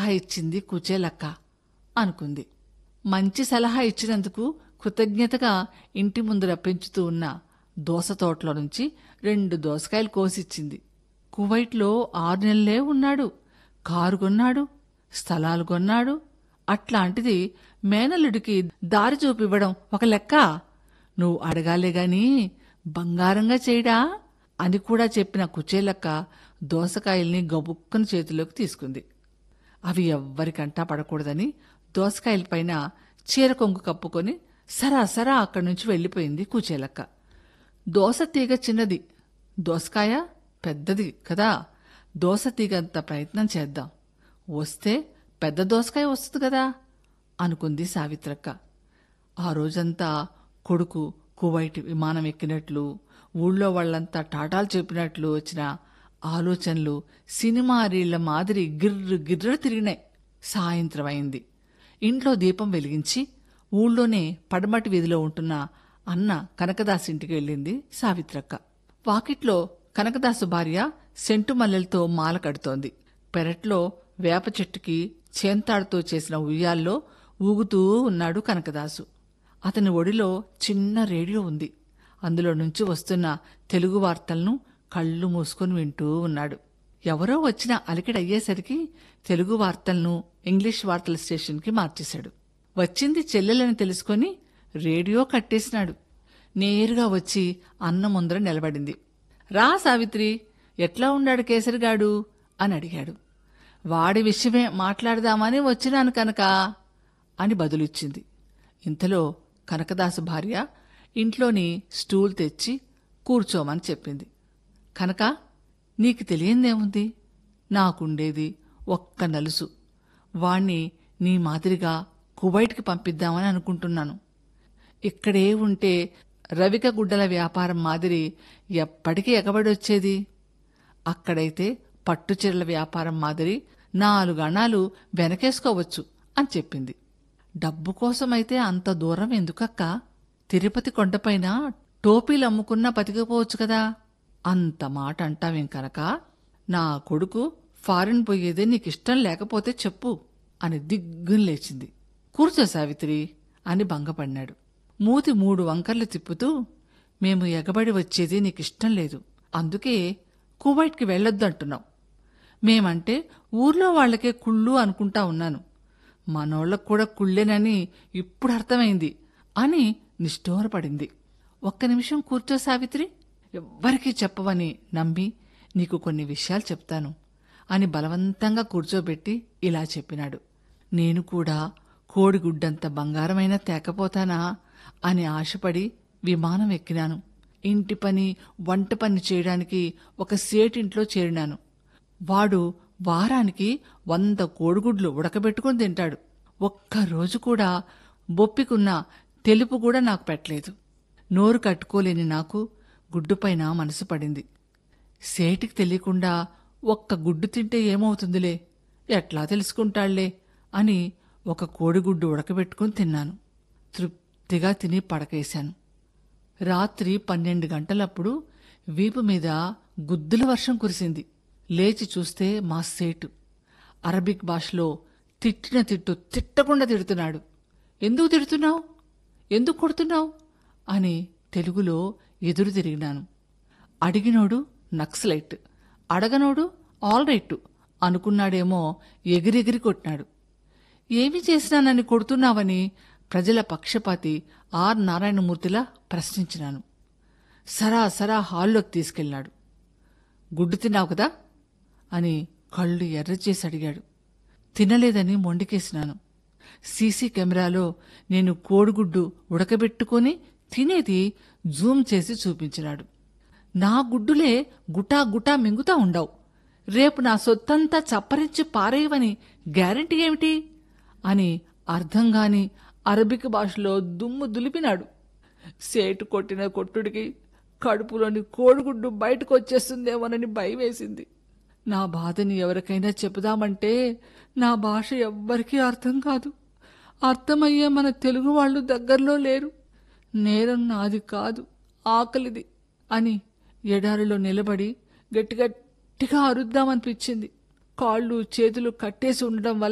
సలహా ఇచ్చింది కుచేలక్క అనుకుంది మంచి సలహా ఇచ్చినందుకు కృతజ్ఞతగా ఇంటి ముందర పెంచుతూ ఉన్న దోస తోటలో నుంచి రెండు దోసకాయలు కోసిచ్చింది కువైట్లో ఆరు నెలలే ఉన్నాడు కారు కొన్నాడు స్థలాలు కొన్నాడు అట్లాంటిది మేనల్లుడికి దారి చూపివ్వడం ఒక లెక్క నువ్వు అడగాలే గాని బంగారంగా చేయడా అని కూడా చెప్పిన కుచేలక్క దోసకాయల్ని గబుక్కని చేతిలోకి తీసుకుంది అవి ఎవ్వరికంటా పడకూడదని దోసకాయలపైన చీర కొంగు కప్పుకొని సరాసరా అక్కడి నుంచి వెళ్ళిపోయింది కూచేలక్క దోస తీగ చిన్నది దోసకాయ పెద్దది కదా దోస తీగంత ప్రయత్నం చేద్దాం వస్తే పెద్ద దోసకాయ వస్తుంది కదా అనుకుంది సావిత్రక్క ఆ రోజంతా కొడుకు కువైట్ విమానం ఎక్కినట్లు ఊళ్ళో వాళ్ళంతా టాటాలు చెప్పినట్లు వచ్చిన ఆలోచనలు సినిమా రీళ్ల మాదిరి గిర్రు గిర్ర తిరిగినాయి సాయంత్రం అయింది ఇంట్లో దీపం వెలిగించి ఊళ్ళోనే పడమటి వీధిలో ఉంటున్న అన్న కనకదాస్ ఇంటికి వెళ్ళింది సావిత్రక్క వాకిట్లో కనకదాసు భార్య సెంటు మల్లెలతో మాల కడుతోంది పెరట్లో వేప చెట్టుకి చేంతాడుతో చేసిన ఉయ్యాల్లో ఊగుతూ ఉన్నాడు కనకదాసు అతని ఒడిలో చిన్న రేడియో ఉంది అందులో నుంచి వస్తున్న తెలుగు వార్తలను కళ్ళు మూసుకొని వింటూ ఉన్నాడు ఎవరో వచ్చిన అలికిడయ్యేసరికి తెలుగు వార్తలను ఇంగ్లీష్ వార్తల స్టేషన్కి మార్చేశాడు వచ్చింది చెల్లెలని తెలుసుకొని రేడియో కట్టేసినాడు నేరుగా వచ్చి అన్న ముందర నిలబడింది రా సావిత్రి ఎట్లా ఉన్నాడు కేసరిగాడు అని అడిగాడు వాడి విషయమే మాట్లాడదామని వచ్చినాను కనుక అని బదులిచ్చింది ఇంతలో కనకదాసు భార్య ఇంట్లోని స్టూల్ తెచ్చి కూర్చోమని చెప్పింది కనుక నీకు తెలియందేముంది నాకుండేది ఒక్క నలుసు వాణ్ణి నీ మాదిరిగా కువైట్కి పంపిద్దామని అనుకుంటున్నాను ఇక్కడే ఉంటే రవిక గుడ్డల వ్యాపారం మాదిరి ఎప్పటికీ ఎగబడొచ్చేది అక్కడైతే పట్టుచీరల వ్యాపారం మాదిరి నాలుగు అణాలు వెనకేసుకోవచ్చు అని చెప్పింది డబ్బు కోసమైతే అంత దూరం ఎందుకక్క తిరుపతి కొండపైన టోపీలు అమ్ముకున్నా బతికిపోవచ్చు కదా అంత మాట అంటావేం కనుక నా కొడుకు ఫారిన్ పోయేదే నీకిష్టం లేకపోతే చెప్పు అని దిగ్గున లేచింది కూర్చో సావిత్రి అని భంగపడినాడు మూతి మూడు వంకర్లు తిప్పుతూ మేము ఎగబడి వచ్చేది నీకిష్టం లేదు అందుకే కువైట్కి వెళ్ళొద్దంటున్నాం మేమంటే ఊర్లో వాళ్ళకే కుళ్ళు అనుకుంటా ఉన్నాను మనోళ్ళకు కూడా కుళ్ళేనని ఇప్పుడు అర్థమైంది అని నిష్ఠూరపడింది ఒక్క నిమిషం కూర్చో సావిత్రి ఎవ్వరికీ చెప్పవని నమ్మి నీకు కొన్ని విషయాలు చెప్తాను అని బలవంతంగా కూర్చోబెట్టి ఇలా చెప్పినాడు నేను కూడా కోడిగుడ్డంత బంగారమైనా తేకపోతానా అని ఆశపడి విమానం ఎక్కినాను ఇంటి పని వంట పని చేయడానికి ఒక సేటింట్లో చేరినాను వాడు వారానికి వంద కోడిగుడ్లు ఉడకబెట్టుకుని తింటాడు ఒక్కరోజు కూడా బొప్పికున్న తెలుపు కూడా నాకు పెట్టలేదు నోరు కట్టుకోలేని నాకు గుడ్డుపైన మనసు పడింది సేటికి తెలియకుండా ఒక్క గుడ్డు తింటే ఏమవుతుందిలే ఎట్లా తెలుసుకుంటాళ్లే అని ఒక కోడిగుడ్డు ఉడకబెట్టుకుని తిన్నాను తృప్తిగా తిని పడకేశాను రాత్రి పన్నెండు గంటలప్పుడు వీపు మీద గుద్దుల వర్షం కురిసింది లేచి చూస్తే మా సేటు అరబిక్ భాషలో తిట్టిన తిట్టు తిట్టకుండా తిడుతున్నాడు ఎందుకు తిడుతున్నావు ఎందుకు కొడుతున్నావు అని తెలుగులో ఎదురు తిరిగినాను అడిగినోడు నక్సలైట్ అడగనోడు ఆల్ రైట్ అనుకున్నాడేమో ఎగిరెగిరి కొట్టినాడు ఏమి చేసినానని కొడుతున్నావని ప్రజల పక్షపాతి ఆర్ నారాయణమూర్తిలా ప్రశ్నించినాను సరాసరా హాల్లోకి తీసుకెళ్ళాడు గుడ్డు తిన్నావు కదా అని కళ్ళు ఎర్రచేసి అడిగాడు తినలేదని మొండికేసినాను సీసీ కెమెరాలో నేను కోడిగుడ్డు ఉడకబెట్టుకొని తినేది జూమ్ చేసి చూపించినాడు నా గుడ్డులే గుటా గుటా మింగుతా ఉండవు రేపు నా సొత్తంతా చప్పరించి పారేయవని గ్యారంటీ ఏమిటి అని అర్థంగాని అరబిక్ భాషలో దుమ్ము దులిపినాడు సేటు కొట్టిన కొట్టుడికి కడుపులోని కోడిగుడ్డు బయటకు వచ్చేస్తుందేమోనని భయం వేసింది నా బాధని ఎవరికైనా చెబుదామంటే నా భాష ఎవ్వరికీ అర్థం కాదు అర్థమయ్యే మన తెలుగు వాళ్ళు దగ్గరలో లేరు నేరం నాది కాదు ఆకలిది అని ఎడారిలో నిలబడి గట్టి గట్టిగా అరుద్దామనిపించింది కాళ్ళు చేతులు కట్టేసి ఉండడం వల్ల